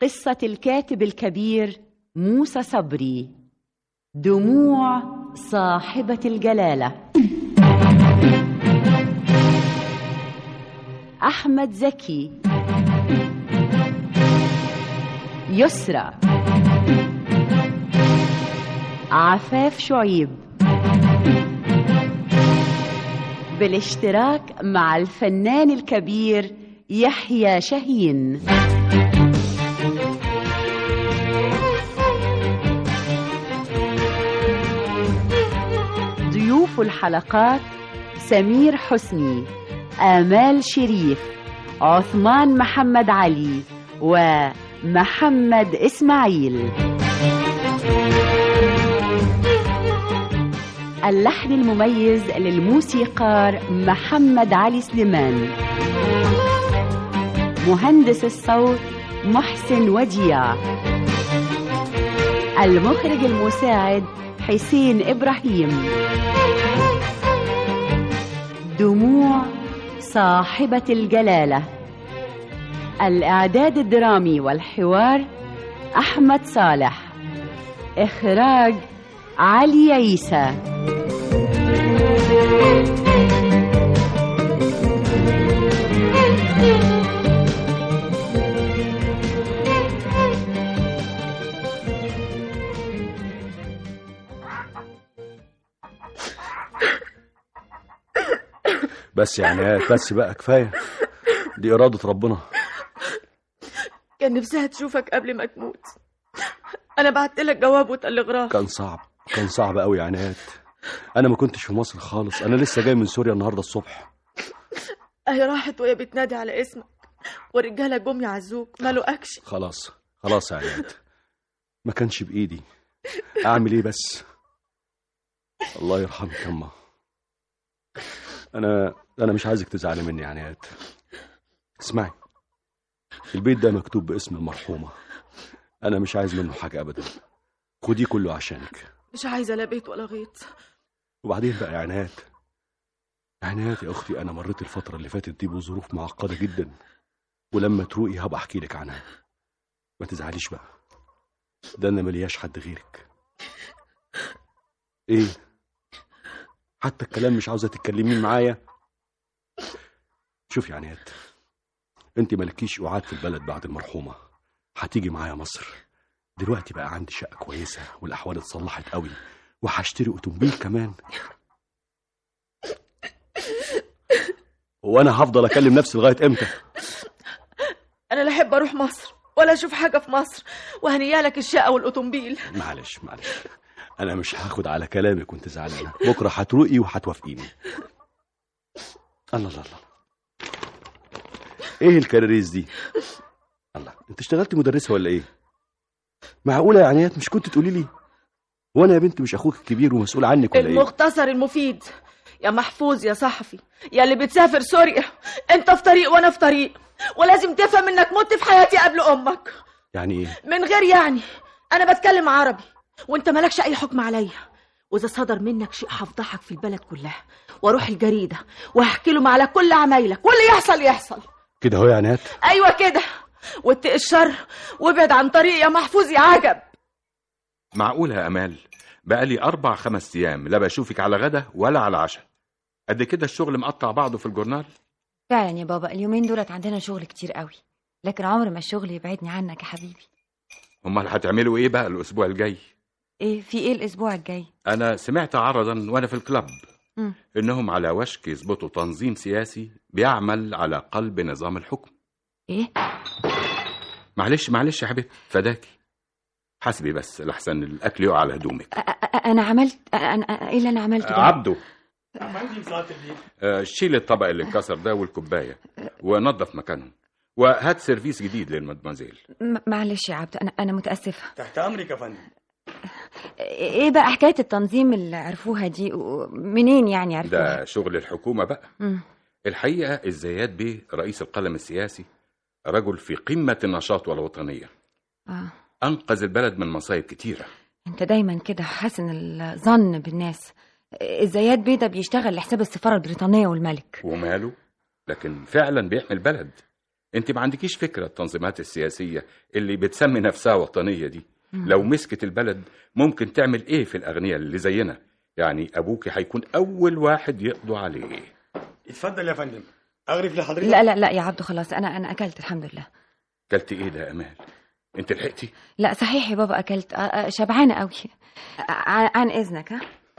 قصة الكاتب الكبير موسى صبري دموع صاحبة الجلالة أحمد زكي يسرى عفاف شعيب بالاشتراك مع الفنان الكبير يحيى شاهين ضيوف الحلقات سمير حسني آمال شريف عثمان محمد علي ومحمد إسماعيل اللحن المميز للموسيقار محمد علي سليمان مهندس الصوت محسن وديع المخرج المساعد حسين إبراهيم دموع صاحبة الجلالة الإعداد الدرامي والحوار أحمد صالح إخراج علي عيسى بس يعني بس بقى كفايه دي اراده ربنا كان نفسها تشوفك قبل ما تموت انا بعت لك جواب وتلغراه كان صعب كان صعب قوي يا عناد انا ما كنتش في مصر خالص انا لسه جاي من سوريا النهارده الصبح اهي راحت وهي بتنادي على اسمك والرجاله جم يعزوك ما لقاكش خلاص خلاص يا عناد ما كانش بايدي اعمل ايه بس الله يرحمك يما انا انا مش عايزك تزعلي مني يا عناد اسمعي البيت ده مكتوب باسم المرحومه انا مش عايز منه حاجه ابدا خديه كله عشانك مش عايزه لا بيت ولا غيط وبعدين بقى يا عناد يا عناد يا اختي انا مريت الفتره اللي فاتت دي بظروف معقده جدا ولما تروقي هبقى احكي لك عنها ما تزعليش بقى ده انا ملياش حد غيرك ايه حتى الكلام مش عاوزه تتكلمين معايا شوفي يا عناد انت مالكيش قعاد في البلد بعد المرحومه هتيجي معايا مصر دلوقتي بقى عندي شقه كويسه والاحوال اتصلحت قوي وهشتري اوتومبيل كمان وانا هفضل اكلم نفسي لغايه امتى انا لا احب اروح مصر ولا اشوف حاجه في مصر وهنيا لك الشقه والاوتومبيل معلش معلش انا مش هاخد على كلامك وانت زعلانه بكره هتروقي وهتوافقيني الله الله الله ايه الكراريس دي الله انت اشتغلتي مدرسه ولا ايه معقوله يا عنايات مش كنت تقولي لي وانا يا بنت مش اخوك الكبير ومسؤول عنك ولا ايه المختصر المفيد يا محفوظ يا صحفي يا اللي بتسافر سوريا انت في طريق وانا في طريق ولازم تفهم انك مت في حياتي قبل امك يعني ايه من غير يعني انا بتكلم عربي وانت مالكش اي حكم عليا واذا صدر منك شيء هفضحك في البلد كلها واروح الجريده واحكي لهم على كل عمايلك واللي يحصل يحصل كده اهو يا عنايات ايوه كده واتق الشر وابعد عن طريق يا محفوظ يا عجب معقولة يا أمال بقالي أربع خمس أيام لا بشوفك على غدا ولا على عشاء قد كده الشغل مقطع بعضه في الجورنال فعلا يا بابا اليومين دولت عندنا شغل كتير قوي لكن عمر ما الشغل يبعدني عنك يا حبيبي أمال هتعملوا إيه بقى الأسبوع الجاي ايه في ايه الاسبوع الجاي أنا سمعت عرضا وأنا في الكلاب مم. إنهم على وشك يظبطوا تنظيم سياسي بيعمل على قلب نظام الحكم ايه معلش معلش يا حبيبتي فداكي حسبي بس لحسن الأكل يقع على هدومك أ- أ- انا عملت أ- انا ايه اللي انا عملته ده عبده آه، شيل الطبق اللي انكسر ده والكوباية ونظف مكانهم وهات سيرفيس جديد للمدمزيل م- معلش يا عبد انا انا متاسفه تحت امرك يا فندم ايه بقى حكايه التنظيم اللي عرفوها دي و- منين يعني عرفوها ده شغل الحكومة بقى مم. الحقيقة الزيات بيه رئيس القلم السياسي رجل في قمة النشاط والوطنية اه أنقذ البلد من مصايب كتيرة انت دايما كده حاسن الظن بالناس الزيات بيه ده بيشتغل لحساب السفاره البريطانيه والملك وماله لكن فعلا بيحمي البلد انت ما عندكيش فكره التنظيمات السياسيه اللي بتسمي نفسها وطنيه دي لو مسكت البلد ممكن تعمل ايه في الاغنياء اللي زينا يعني ابوكي هيكون اول واحد يقضوا عليه اتفضل يا فندم اغرف لحضرتك لا لا لا يا عبدو خلاص انا انا اكلت الحمد لله كلت ايه ده يا امال انت لحقتي لا صحيح يا بابا اكلت آه، آه، شبعانه قوي ع- عن اذنك ها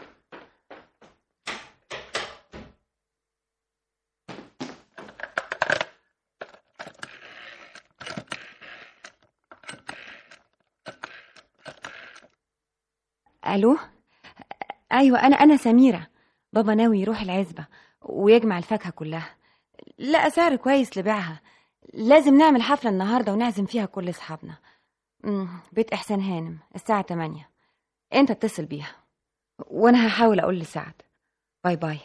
الو ايوه انا انا سميره بابا ناوي يروح العزبه ويجمع الفاكهه كلها لا سعر كويس لبيعها لازم نعمل حفله النهارده ونعزم فيها كل اصحابنا مم، بيت إحسان هانم الساعة 8 أنت اتصل بيها وأنا هحاول أقول لسعد باي باي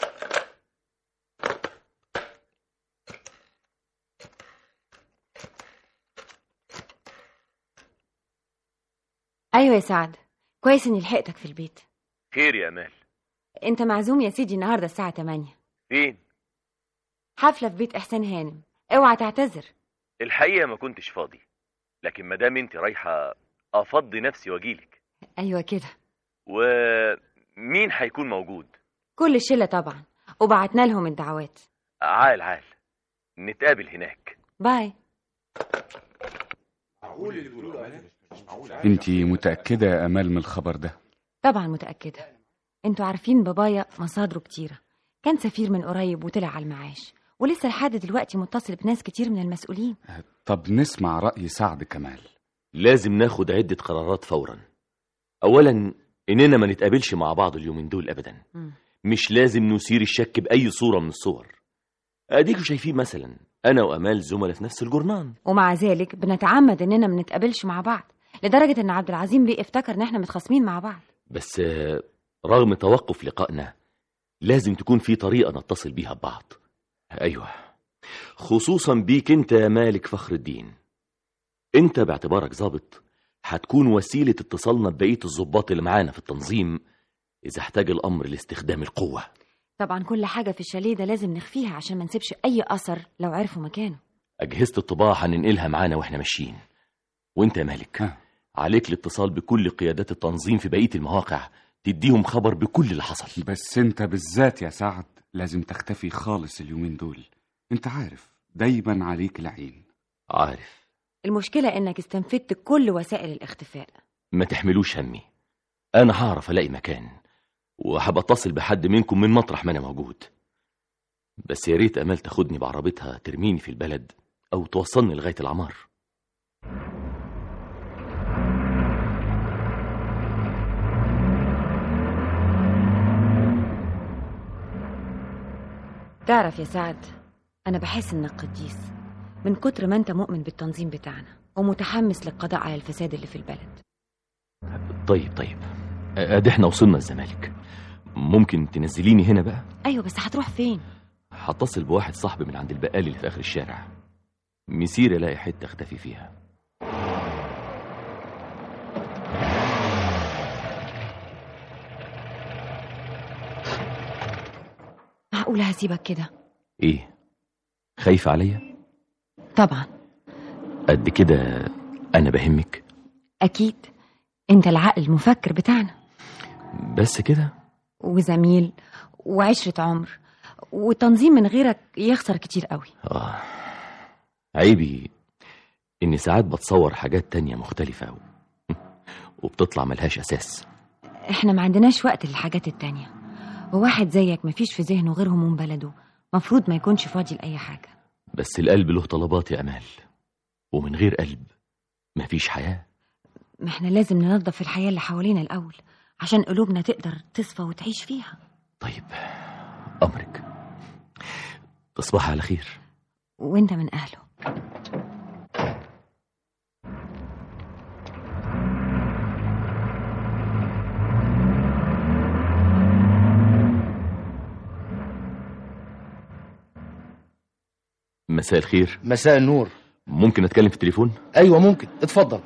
أيوة يا سعد كويس إني لحقتك في البيت خير يا امال أنت معزوم يا سيدي النهاردة الساعة 8 فين حفلة في بيت إحسان هانم اوعى تعتذر الحقيقه ما كنتش فاضي لكن ما دام انت رايحه افضي نفسي واجيلك أيوة كده ومين هيكون موجود كل الشلة طبعا وبعتنا لهم الدعوات عال عال نتقابل هناك باي انت متأكدة يا أمال من الخبر ده طبعا متأكدة انتوا عارفين بابايا مصادره كتيرة كان سفير من قريب وطلع على المعاش ولسه لحد دلوقتي متصل بناس كتير من المسؤولين طب نسمع رأي سعد كمال لازم ناخد عدة قرارات فورا أولا إننا ما نتقابلش مع بعض اليومين دول أبدا مم. مش لازم نثير الشك بأي صورة من الصور أديكوا شايفين مثلا أنا وأمال زملاء في نفس الجورنان ومع ذلك بنتعمد اننا ما نتقابلش مع بعض لدرجة ان عبد العظيم بيه افتكر ان احنا متخاصمين مع بعض بس آه، رغم توقف لقائنا لازم تكون في طريقة نتصل بيها ببعض أيوة خصوصا بيك أنت يا مالك فخر الدين أنت باعتبارك ضابط هتكون وسيلة اتصالنا ببقية الضباط اللي معانا في التنظيم إذا احتاج الأمر لاستخدام القوة طبعا كل حاجة في الشاليه ده لازم نخفيها عشان ما نسيبش اي اثر لو عرفوا مكانه أجهزة الطباعة هننقلها معانا وإحنا ماشيين وأنت يا مالك ها. عليك الاتصال بكل قيادات التنظيم في بقية المواقع تديهم خبر بكل اللي حصل بس انت بالذات يا سعد لازم تختفي خالص اليومين دول انت عارف دايما عليك العين عارف المشكلة انك استنفدت كل وسائل الاختفاء ما تحملوش همي أنا هعرف ألاقي مكان وهبقى أتصل بحد منكم من مطرح ما أنا موجود بس يا ريت أمال تاخدني بعربيتها ترميني في البلد أو توصلني لغاية العمار تعرف يا سعد انا بحس انك قديس من كتر ما انت مؤمن بالتنظيم بتاعنا ومتحمس للقضاء على الفساد اللي في البلد طيب طيب أدي احنا وصلنا الزمالك ممكن تنزليني هنا بقى ايوه بس هتروح فين هتصل بواحد صاحبي من عند البقال اللي في آخر الشارع مسير ألاقي حتة أختفي فيها معقولة هسيبك كده إيه خايفة عليا طبعا قد كده أنا بهمك اكيد انت العقل المفكر بتاعنا بس كده وزميل وعشرة عمر والتنظيم من غيرك يخسر كتير قوي آه عيبي إني ساعات بتصور حاجات تانية مختلفة و... وبتطلع ملهاش أساس احنا ما عندناش وقت للحاجات التانية وواحد زيك مفيش في ذهنه غير هموم بلده مفروض ما يكونش فاضي لأي حاجة بس القلب له طلبات يا أمال ومن غير قلب مفيش حياة ما احنا لازم ننظف الحياة اللي حوالينا الأول عشان قلوبنا تقدر تصفى وتعيش فيها طيب أمرك تصبح على خير وانت من أهله مساء الخير مساء النور ممكن أتكلم في التليفون ايوه ممكن اتفضل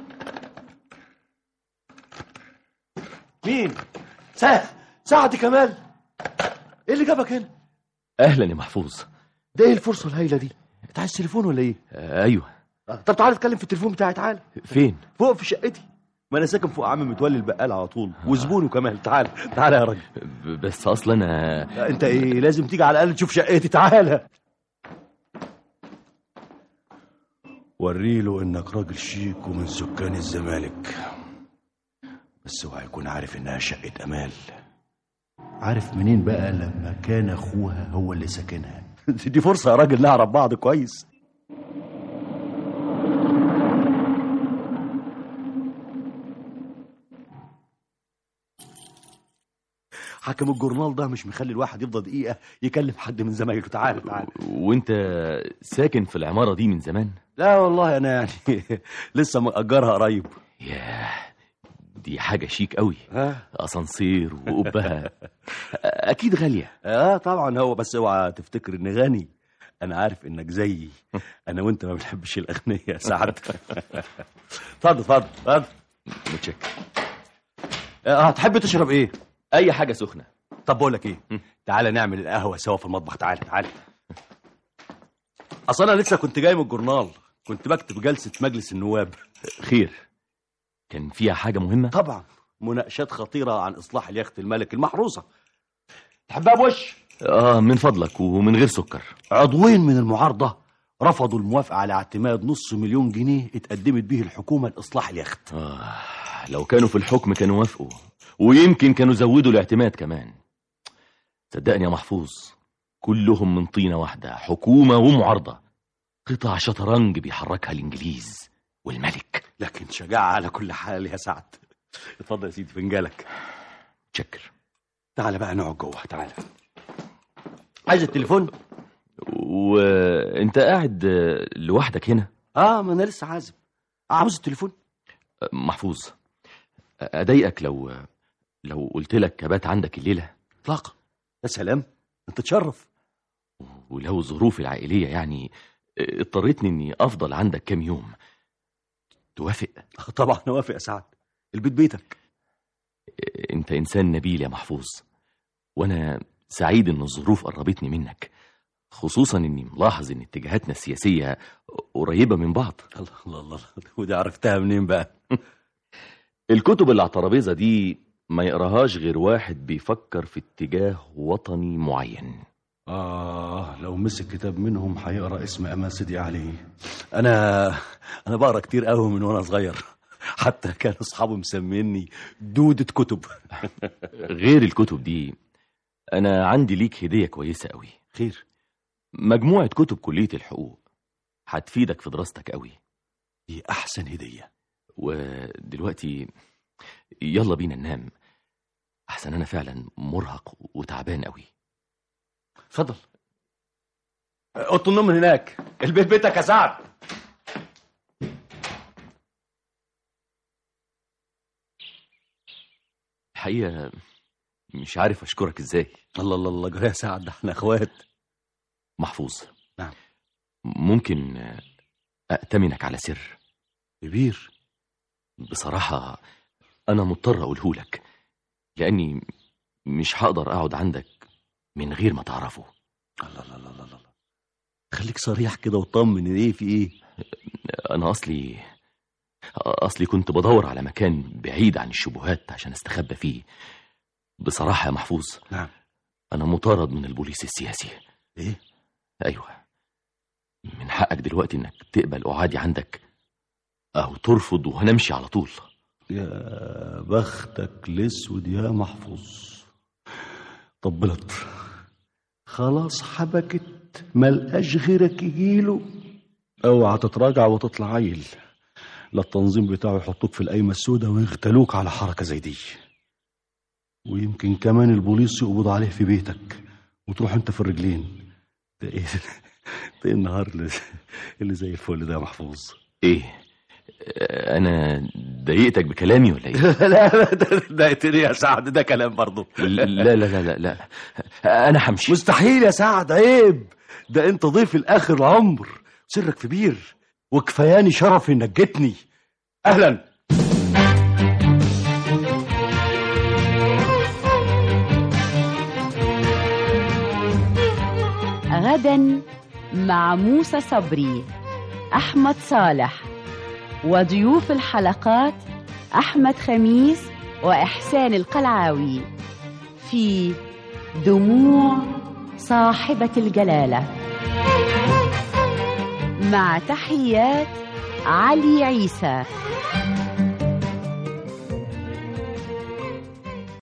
مين سعد سعد كمال ايه اللي جابك هنا أهلا يا محفوظ ده ايه الفرصه الهايله دي انت عايز تليفون ولا ايه آه، ايوه طب تعالى اتكلم في التليفون بتاعي تعالى فين فوق في شقتي ما انا ساكن فوق عم متولي البقال على طول وزبونه كمان تعالى تعالى يا راجل ب- بس اصلا انا لا انت ايه لازم تيجي على الاقل تشوف شقتي تعالى وريله انك راجل شيك ومن سكان الزمالك بس هو هيكون عارف انها شقة امال عارف منين بقى لما كان اخوها هو اللي ساكنها دي فرصة يا راجل نعرف بعض كويس حكم الجورنال ده مش مخلي الواحد يفضل دقيقة يكلم حد من زمايله تعالى تعالى وانت ساكن في العماره دي من زمان لا والله انا يعني لسه مأجرها قريب ياه دي حاجه شيك قوي ها اسانسير وقبها اكيد غاليه اه طبعا هو بس اوعى تفتكر اني غني انا عارف انك زيي انا وانت ما بنحبش الاغنياء يا سعد اتفضل اتفضل اتفضل متشكر اه هتحب تشرب ايه اي حاجه سخنه طب بقول لك ايه تعالى نعمل القهوه سوا في المطبخ تعالى تعالى اصل انا لسه كنت جاي من الجورنال كنت بكتب جلسه مجلس النواب خير كان فيها حاجه مهمه طبعا مناقشات خطيره عن اصلاح اليخت الملك المحروسه تحبها بوش اه من فضلك ومن غير سكر عضوين من المعارضه رفضوا الموافقه على اعتماد نص مليون جنيه اتقدمت به الحكومه لاصلاح اليخت آه لو كانوا في الحكم كانوا وافقوا ويمكن كانوا زودوا الاعتماد كمان صدقني يا محفوظ كلهم من طينة واحدة حكومة ومعارضة قطع شطرنج بيحركها الإنجليز والملك لكن شجاعه على كل حال يا سعد اتفضل يا سيدي فنجالك تشكر تعالى بقى نقعد جوه تعالى عايز التليفون وانت قاعد آه، لوحدك هنا اه ما انا لسه عازب عاوز التليفون آه، محفوظ آه، اضايقك لو لو قلت لك كبات عندك الليله اطلاقا يا سلام انت تشرف ولو ظروفي العائليه يعني آه، اضطريتني اني افضل عندك كام يوم توافق آه، طبعا اوافق يا سعد البيت بيتك آه، انت انسان نبيل يا محفوظ وانا سعيد ان الظروف قربتني منك خصوصا اني ملاحظ ان اتجاهاتنا السياسيه قريبه من بعض الله الله الله ودي عرفتها منين بقى الكتب اللي على الترابيزه دي ما يقراهاش غير واحد بيفكر في اتجاه وطني معين آه لو مسك كتاب منهم هيقرا اسم أمان سيدي علي أنا أنا بقرا كتير قوي من وأنا صغير حتى كان أصحابي مسميني دودة كتب غير الكتب دي انا عندي ليك هديه كويسه قوي خير مجموعه كتب كليه الحقوق هتفيدك في دراستك قوي دي أحسن هدية ودلوقتي يلا بينا ننام احسن انا فعلا مرهق وتعبان قوي اتفضل اوضه النوم من هناك البيت بيتك يا سعد الحقيقه مش عارف اشكرك ازاي الله الله الله جرى يا سعد ده احنا اخوات محفوظ نعم. ممكن أأتمنك على سر كبير بصراحة أنا مضطر أقوله لك لأني مش هقدر أقعد عندك من غير ما تعرفه الله الله الله الله الله خليك صريح كده وطمن ايه في ايه أنا أصلي أصلي كنت بدور على مكان بعيد عن الشبهات عشان أستخبى فيه بصراحة يا محفوظ نعم أنا مطارد من البوليس السياسي ايه أيوة من حقك دلوقتي إنك تقبل قعادي عندك أو ترفض وهنمشي على طول يا بختك الاسود يا محفوظ طبلت خلاص حبكت ملقاش غيرك يجيله اوعى تتراجع وتطلع عيل لا التنظيم بتاعه يحطوك في القايمة السوداء ويغتالوك على حركة زي دي ويمكن كمان البوليس يقبض عليه في بيتك وتروح انت في الرجلين ده ايه ده ايه النهار اللي, اللي زي الفل ده يا محفوظ إيه أنا ضايقتك بكلامي ولا إيه؟ لا لا ده ضايقتني يا سعد ده كلام برضه لا لا لا لا لا أنا همشي مستحيل يا سعد عيب ده انت ضيف الاخر العمر سرك في بير وكفاياني شرف انك جيتني اهلا غدا مع موسى صبري أحمد صالح وضيوف الحلقات أحمد خميس وإحسان القلعاوي في دموع صاحبة الجلالة مع تحيات علي عيسى